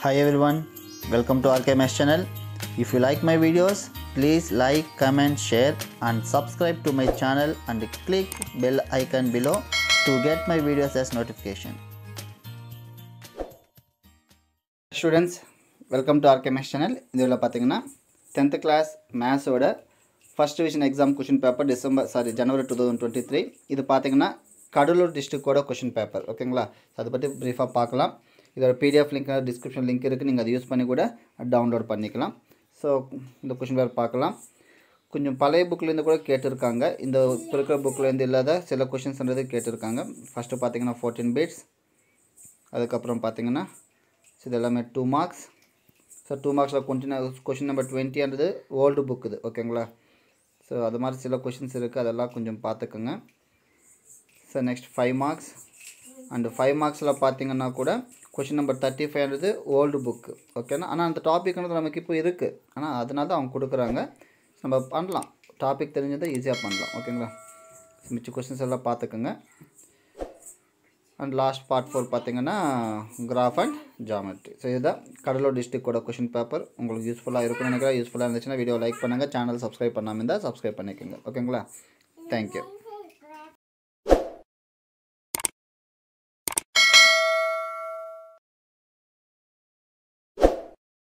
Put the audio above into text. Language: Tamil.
Hi everyone, welcome to RKMS channel. If you like my videos, please like, comment, share and subscribe to my channel and click bell icon below to get my videos as notification. Students welcome to RK maths channel இதில் பார்த்தீங்கன்னா டென்த்து கிளாஸ் மேத்ஸோட first division exam question paper December sorry January two thousand twenty three இது பார்த்தீங்கன்னா கடலூர் டிஸ்ட்ரிக்டோட கொஷின் பேப்பர் ஓகேங்களா அதை பற்றி ப்ரீஃபாக பார்க்கலாம் இதோட பிடிஎஃப் லிங்க் டிஸ்கிரிப்ஷன் லிங்க் இருக்குது நீங்கள் அதை யூஸ் பண்ணி கூட டவுன்லோட் பண்ணிக்கலாம் ஸோ இந்த கொஷின் பேப்பர் பார்க்கலாம் கொஞ்சம் பழைய புக்லேருந்து கூட கேட்டிருக்காங்க இந்த இப்போ இருக்கிற புக்லேருந்து இல்லாத சில கொஷின்ஸ்ன்றது கேட்டிருக்காங்க ஃபஸ்ட்டு பார்த்தீங்கன்னா ஃபோர்டீன் பீட்ஸ் அதுக்கப்புறம் பார்த்தீங்கன்னா ஸோ இது எல்லாமே டூ மார்க்ஸ் ஸோ டூ மார்க்ஸில் கொண்டின கொஷின் நம்பர் டுவெண்ட்டின்றது ஓல்டு புக் இது ஓகேங்களா ஸோ அது மாதிரி சில கொஷின்ஸ் இருக்குது அதெல்லாம் கொஞ்சம் பார்த்துக்கோங்க so next five marks and five மார்க்ஸில் பார்த்தீங்கன்னா கூட கொஷின் நம்பர் தேர்ட்டி ஃபைவ்ன்றது ஓல்டு புக்கு ஓகேனா ஆனால் அந்த டாபிக்ன்றது நமக்கு இப்போ இருக்குது ஆனால் அதனால தான் அவங்க கொடுக்குறாங்க நம்ம பண்ணலாம் டாபிக் தெரிஞ்சதை ஈஸியாக பண்ணலாம் ஓகேங்களா மிச்ச கொஷின்ஸ் எல்லாம் பார்த்துக்கோங்க அண்ட் லாஸ்ட் பார்ட் ஃபோர் பார்த்தீங்கன்னா கிராஃப் அண்ட் ஜாமெட்ரி ஸோ இதுதான் கடலூர் டிஸ்ட்ரிக்டோட கொஷின் பேப்பர் உங்களுக்கு யூஸ்ஃபுல்லாக இருக்கும்னு நினைக்கிறேன் யூஸ்ஃபுல்லாக இருந்துச்சுன்னா வீடியோ லைக் பண்ணுங்கள் சேனல் சப்ஸ்கிரைப் பண்ணாமல் இருந்தால் சப்ஸ்கிரைப் பண்ணிக்கோங்க ஓகேங்களா தேங்க்யூ